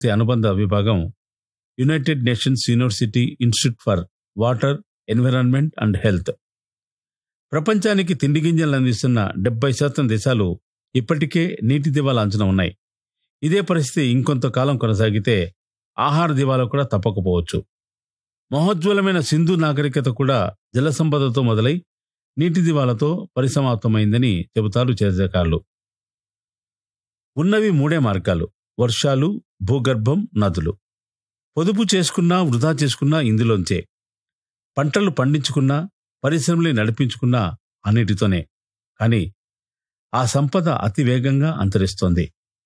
అనుబంధ విభాగం United Nations University Institute for Water Environment and Health ప్రపంచానికి తిండి గింజలు అందిస్తున్న డెబ్బై శాతం దేశాలు ఇప్పటికే నీటి దివాలా అంచనా ఉన్నాయి ఇదే పరిస్థితి ఇంకొంతకాలం కొనసాగితే ఆహార దివాలా కూడా తప్పకపోవచ్చు మహోజ్వలమైన సింధు నాగరికత కూడా జల సంపదతో మొదలై నీటి దివాలతో పరిసమాప్తమైందని చెబుతారు చరిత్రకారులు ఉన్నవి మూడే మార్గాలు వర్షాలు భూగర్భం నదులు పొదుపు చేసుకున్నా వృధా చేసుకున్నా ఇందులోంచే పంటలు పండించుకున్నా పరిశ్రమలు నడిపించుకున్నా అన్నిటితోనే కానీ ఆ సంపద అతి వేగంగా అంతరిస్తోంది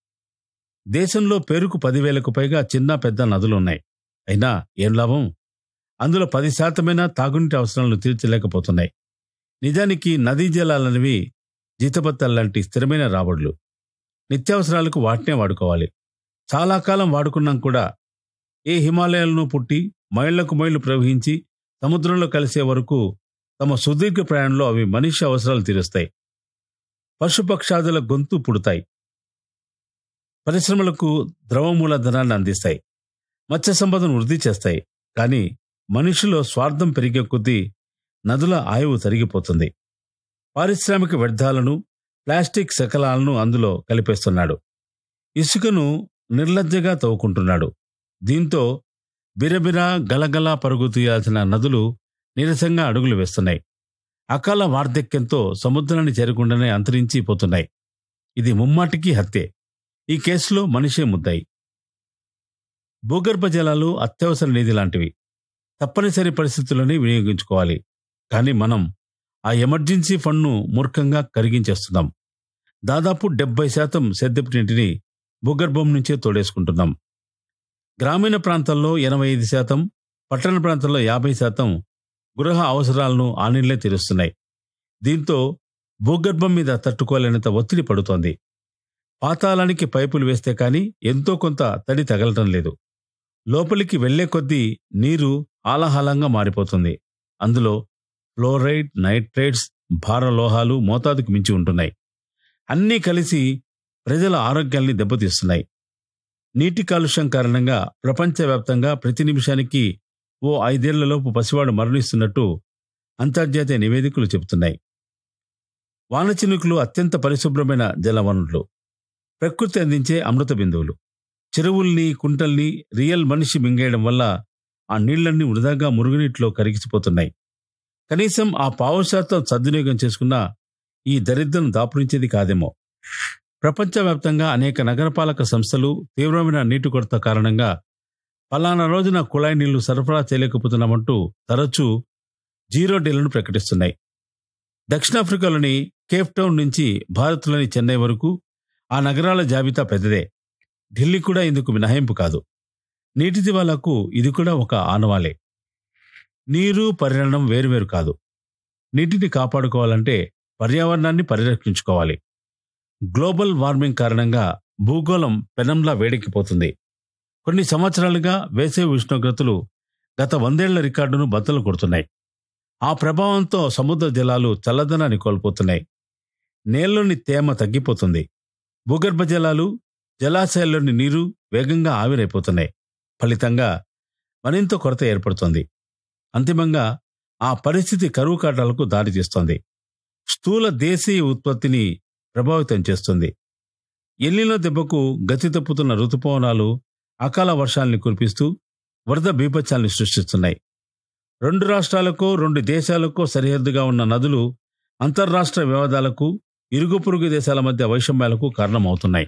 దేశంలో పేరుకు పదివేలకు పైగా చిన్న పెద్ద నదులున్నాయి అయినా ఏం లాభం అందులో పది శాతమైన తాగునీటి అవసరాలను తీర్చలేకపోతున్నాయి నిజానికి నదీ జలాలనేవి జీతబత్తాల్లాంటి స్థిరమైన రాబడులు నిత్యావసరాలకు వాటినే వాడుకోవాలి చాలా కాలం వాడుకున్నాం కూడా ఏ హిమాలయాలను పుట్టి మైళ్లకు మైళ్లు ప్రవహించి సముద్రంలో కలిసే వరకు తమ సుదీర్ఘ ప్రయాణంలో అవి మనిషి అవసరాలు తీరుస్తాయి పశుపక్షాదుల గొంతు పుడతాయి పరిశ్రమలకు ద్రవమూలధనాన్ని అందిస్తాయి మత్స్య సంపదను వృద్ధి చేస్తాయి కానీ మనిషిలో స్వార్థం పెరిగే కొద్దీ నదుల ఆయువు తరిగిపోతుంది పారిశ్రామిక వ్యర్థాలను ప్లాస్టిక్ శకలాలను అందులో కలిపేస్తున్నాడు ఇసుకను నిర్లజ్జగా తవ్వుకుంటున్నాడు దీంతో బిరబిరా గలగలా పరుగు తీయాల్సిన నదులు నీరసంగా అడుగులు వేస్తున్నాయి అకాల వార్ధక్యంతో సముద్రాన్ని చేరకుండానే అంతరించి పోతున్నాయి ఇది ముమ్మాటికి హత్యే ఈ కేసులో మనిషే ముద్దాయి భూగర్భ జలాలు అత్యవసర నిధి లాంటివి తప్పనిసరి పరిస్థితుల్లోనే వినియోగించుకోవాలి కానీ మనం ఆ ఎమర్జెన్సీ ఫండ్ను మూర్ఖంగా కరిగించేస్తున్నాం దాదాపు డెబ్బై శాతం సేద్యపు నీటిని భూగర్భం నుంచే తోడేసుకుంటున్నాం గ్రామీణ ప్రాంతాల్లో ఎనభై ఐదు శాతం పట్టణ ప్రాంతాల్లో యాభై శాతం గృహ అవసరాలను ఆ నీళ్లే తీరుస్తున్నాయి దీంతో భూగర్భం మీద తట్టుకోలేనంత ఒత్తిడి పడుతోంది పాతాళానికి పైపులు వేస్తే కానీ ఎంతో కొంత తడి తగలటం లేదు లోపలికి వెళ్లే కొద్దీ నీరు ఆలాహలంగా మారిపోతుంది అందులో ఫ్లోరైడ్ నైట్రేట్స్ భారలోహాలు మోతాదుకు మించి ఉంటున్నాయి అన్నీ కలిసి ప్రజల ఆరోగ్యాల్ని దెబ్బతీస్తున్నాయి నీటి కాలుష్యం కారణంగా ప్రపంచవ్యాప్తంగా ప్రతి నిమిషానికి ఓ ఐదేళ్లలోపు పసివాడు మరణిస్తున్నట్టు అంతర్జాతీయ నివేదికలు చెబుతున్నాయి వానచినుకులు అత్యంత పరిశుభ్రమైన జలవనరులు ప్రకృతి అందించే అమృత బిందువులు చెరువుల్ని కుంటల్ని రియల్ మనిషి మింగేయడం వల్ల ఆ నీళ్లన్నీ వృధాగా మురుగునీటిలో కరిగిసిపోతున్నాయి కనీసం ఆ పావు శాతం సద్వినియోగం చేసుకున్న ఈ దరిద్రం దాపురించేది కాదేమో ప్రపంచవ్యాప్తంగా అనేక నగరపాలక సంస్థలు తీవ్రమైన నీటి కొరత కారణంగా పలానా రోజున కుళాయి నీళ్లు సరఫరా చేయలేకపోతున్నామంటూ తరచూ జీరో డేలను ప్రకటిస్తున్నాయి దక్షిణాఫ్రికాలోని కేప్ టౌన్ నుంచి భారత్లోని చెన్నై వరకు ఆ నగరాల జాబితా పెద్దదే ఢిల్లీ కూడా ఇందుకు మినహాయింపు కాదు నీటి దివాలకు ఇది కూడా ఒక ఆనవాలే నీరు పరిణామం వేరువేరు కాదు నీటిని కాపాడుకోవాలంటే పర్యావరణాన్ని పరిరక్షించుకోవాలి గ్లోబల్ వార్మింగ్ కారణంగా భూగోళం పెనంలా వేడెక్కిపోతుంది కొన్ని సంవత్సరాలుగా వేసవి ఉష్ణోగ్రతలు గత వందేళ్ల రికార్డును బద్దలు కొడుతున్నాయి ఆ ప్రభావంతో సముద్ర జలాలు చల్లదనాన్ని కోల్పోతున్నాయి నేల్లోని తేమ తగ్గిపోతుంది భూగర్భ జలాలు జలాశయాల్లోని నీరు వేగంగా ఆవిరైపోతున్నాయి ఫలితంగా మరింత కొరత ఏర్పడుతోంది అంతిమంగా ఆ పరిస్థితి కరువు కాటాలకు దారితీస్తోంది స్థూల దేశీయ ఉత్పత్తిని ప్రభావితం చేస్తుంది ఎల్లిలో దెబ్బకు గతి తప్పుతున్న ఋతుపవనాలు అకాల వర్షాల్ని కురిపిస్తూ వరద బీభత్సాల్ని సృష్టిస్తున్నాయి రెండు రాష్ట్రాలకో రెండు దేశాలకో సరిహద్దుగా ఉన్న నదులు అంతర్రాష్ట్ర వివాదాలకు ఇరుగు పొరుగు దేశాల మధ్య వైషమ్యాలకు కారణమవుతున్నాయి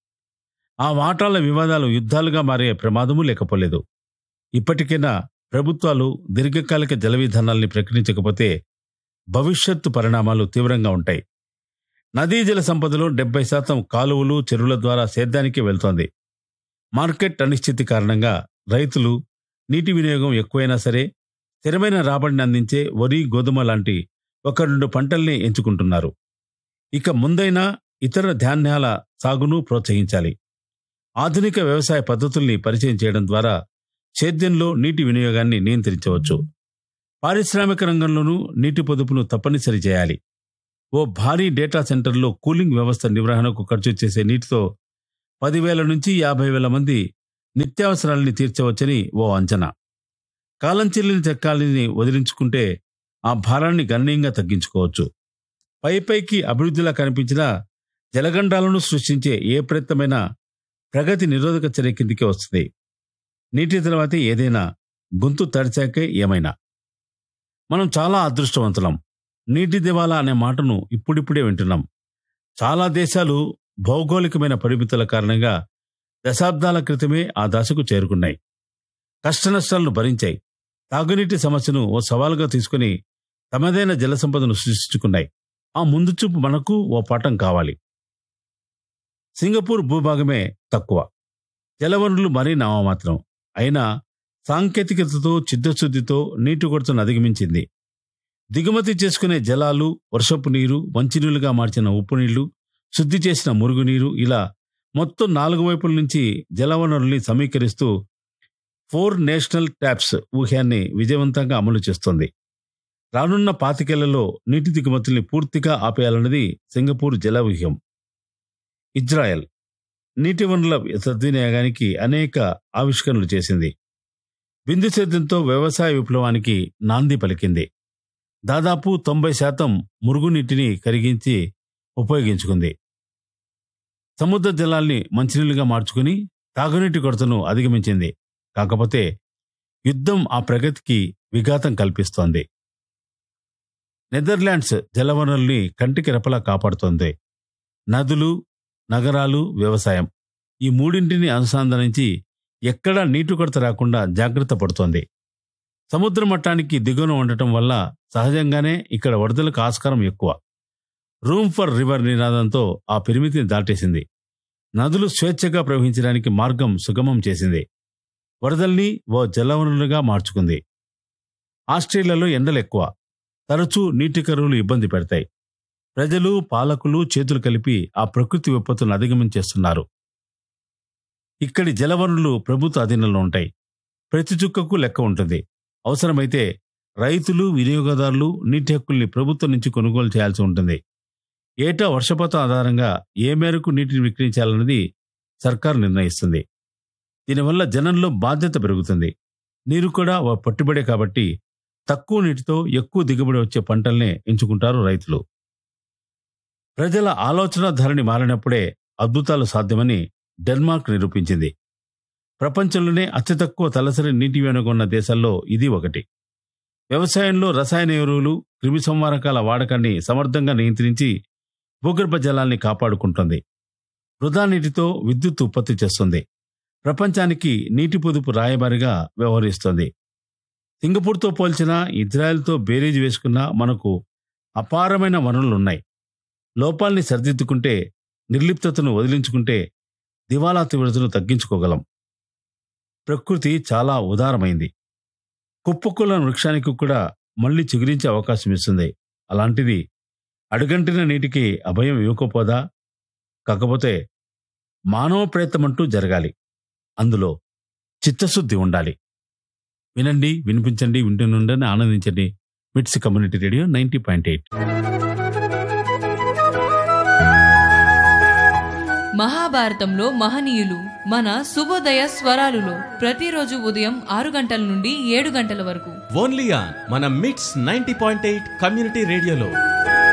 ఆ వాటాల వివాదాలు యుద్ధాలుగా మారే ప్రమాదము లేకపోలేదు ఇప్పటికైనా ప్రభుత్వాలు దీర్ఘకాలిక జల విధానాల్ని ప్రకటించకపోతే భవిష్యత్తు పరిణామాలు తీవ్రంగా ఉంటాయి నదీ జల సంపదలో డెబ్బై శాతం కాలువలు చెరువుల ద్వారా సేద్యానికి వెళ్తోంది మార్కెట్ అనిశ్చితి కారణంగా రైతులు నీటి వినియోగం ఎక్కువైనా సరే స్థిరమైన రాబడిని అందించే వరి గోధుమ లాంటి ఒక రెండు పంటల్ని ఎంచుకుంటున్నారు ఇక ముందైనా ఇతర ధాన్యాల సాగును ప్రోత్సహించాలి ఆధునిక వ్యవసాయ పద్ధతుల్ని పరిచయం చేయడం ద్వారా సేద్యంలో నీటి వినియోగాన్ని నియంత్రించవచ్చు పారిశ్రామిక రంగంలోనూ నీటి పొదుపును తప్పనిసరి చేయాలి ఓ భారీ డేటా సెంటర్లో కూలింగ్ వ్యవస్థ నిర్వహణకు ఖర్చు చేసే నీటితో పదివేల నుంచి యాభై వేల మంది నిత్యావసరాల్ని తీర్చవచ్చని ఓ అంచనా కాలం చెల్లిన చెక్కాలని వదిలించుకుంటే ఆ భారాన్ని గణనీయంగా తగ్గించుకోవచ్చు పై పైకి అభివృద్ధిలా కనిపించినా జలగండాలను సృష్టించే ఏ ప్రయత్నమైనా ప్రగతి నిరోధక చర్య కిందికి వస్తుంది నీటి తర్వాతే ఏదైనా గొంతు తడిచాకే ఏమైనా మనం చాలా అదృష్టవంతులం నీటి దివాలా అనే మాటను ఇప్పుడిప్పుడే వింటున్నాం చాలా దేశాలు భౌగోళికమైన పరిమితుల కారణంగా దశాబ్దాల క్రితమే ఆ దశకు చేరుకున్నాయి కష్టనష్టాలను భరించాయి తాగునీటి సమస్యను ఓ సవాలుగా తీసుకుని తమదైన జల సంపదను సృష్టించుకున్నాయి ఆ ముందు చూపు మనకు ఓ పాఠం కావాలి సింగపూర్ భూభాగమే తక్కువ జలవనరులు మరీ నామమాత్రం అయినా సాంకేతికతతో చిత్తశుద్ధితో నీటి కొరతను అధిగమించింది దిగుమతి చేసుకునే జలాలు వర్షపు నీరు మంచినీళ్లుగా మార్చిన ఉప్పు నీళ్లు శుద్ధి చేసిన మురుగునీరు ఇలా మొత్తం నాలుగు వైపుల నుంచి జలవనరుల్ని సమీకరిస్తూ ఫోర్ నేషనల్ ట్యాప్స్ ఊహ్యాన్ని విజయవంతంగా అమలు చేస్తోంది రానున్న పాతికేళ్లలో నీటి దిగుమతుల్ని పూర్తిగా ఆపేయాలన్నది సింగపూర్ జల వ్యూహం ఇజ్రాయెల్ నీటి వనరుల సద్వినియోగానికి అనేక ఆవిష్కరణలు చేసింది బిందు సేద్యంతో వ్యవసాయ విప్లవానికి నాంది పలికింది దాదాపు తొంభై శాతం మురుగునీటిని కరిగించి ఉపయోగించుకుంది సముద్ర జలాల్ని మంచినీళ్లుగా మార్చుకుని తాగునీటి కొరతను అధిగమించింది కాకపోతే యుద్ధం ఆ ప్రగతికి విఘాతం కల్పిస్తోంది నెదర్లాండ్స్ జలవనరుల్ని కంటికి రెపలా కాపాడుతోంది నదులు నగరాలు వ్యవసాయం ఈ మూడింటిని అనుసంధానించి ఎక్కడా నీటి కొరత రాకుండా జాగ్రత్త పడుతోంది సముద్ర మట్టానికి దిగువన ఉండటం వల్ల సహజంగానే ఇక్కడ వరదలకు ఆస్కారం ఎక్కువ రూమ్ ఫర్ రివర్ నినాదంతో ఆ పరిమితిని దాటేసింది నదులు స్వేచ్ఛగా ప్రవహించడానికి మార్గం సుగమం చేసింది వరదల్ని ఓ జలవనరులుగా మార్చుకుంది ఆస్ట్రేలియాలో ఎండలు ఎక్కువ తరచూ నీటి కరువులు ఇబ్బంది పెడతాయి ప్రజలు పాలకులు చేతులు కలిపి ఆ ప్రకృతి విపత్తులను అధిగమించేస్తున్నారు ఇక్కడి జలవనరులు ప్రభుత్వ అధీనంలో ఉంటాయి ప్రతి చుక్కకు లెక్క ఉంటుంది అవసరమైతే రైతులు వినియోగదారులు నీటి హక్కుల్ని ప్రభుత్వం నుంచి కొనుగోలు చేయాల్సి ఉంటుంది ఏటా వర్షపాతం ఆధారంగా ఏ మేరకు నీటిని విక్రయించాలన్నది సర్కారు నిర్ణయిస్తుంది దీనివల్ల జనంలో బాధ్యత పెరుగుతుంది నీరు కూడా ఓ పట్టుబడే కాబట్టి తక్కువ నీటితో ఎక్కువ దిగుబడి వచ్చే పంటల్నే ఎంచుకుంటారు రైతులు ప్రజల ఆలోచన ధరని మారినప్పుడే అద్భుతాలు సాధ్యమని డెన్మార్క్ నిరూపించింది ప్రపంచంలోనే అతి తక్కువ తలసరి నీటి వెనుకొన్న దేశాల్లో ఇది ఒకటి వ్యవసాయంలో రసాయన ఎరువులు క్రిమి సంహారకాల వాడకాన్ని సమర్థంగా నియంత్రించి భూగర్భ జలాల్ని కాపాడుకుంటుంది వృధా నీటితో విద్యుత్ ఉత్పత్తి చేస్తుంది ప్రపంచానికి నీటి పొదుపు రాయబారిగా వ్యవహరిస్తోంది సింగపూర్తో పోల్చిన ఇజ్రాయెల్తో బేరీజ్ వేసుకున్న మనకు అపారమైన వనరులున్నాయి లోపాల్ని సరిదిద్దుకుంటే నిర్లిప్తతను వదిలించుకుంటే దివాలా తీవ్రతను తగ్గించుకోగలం ప్రకృతి చాలా ఉదారమైంది కుప్పకుల వృక్షానికి కూడా మళ్ళీ చిగురించే అవకాశం ఇస్తుంది అలాంటిది అడుగంటిన నీటికి అభయం ఇవ్వకపోదా కాకపోతే మానవ ప్రయత్నమంటూ జరగాలి అందులో చిత్తశుద్ధి ఉండాలి వినండి వినిపించండి వింటునుండని ఆనందించండి MITS community radio ninety point eight మహాభారతంలో మహనీయులు మన శుభోదయ స్వరాలులో ప్రతిరోజు ఉదయం ఆరు గంటల నుండి ఏడు గంటల వరకు ఓన్లీ ఆన్ మన మిట్స్ నైన్టీ పాయింట్ ఎయిట్ కమ్యూనిటీ రేడియోలో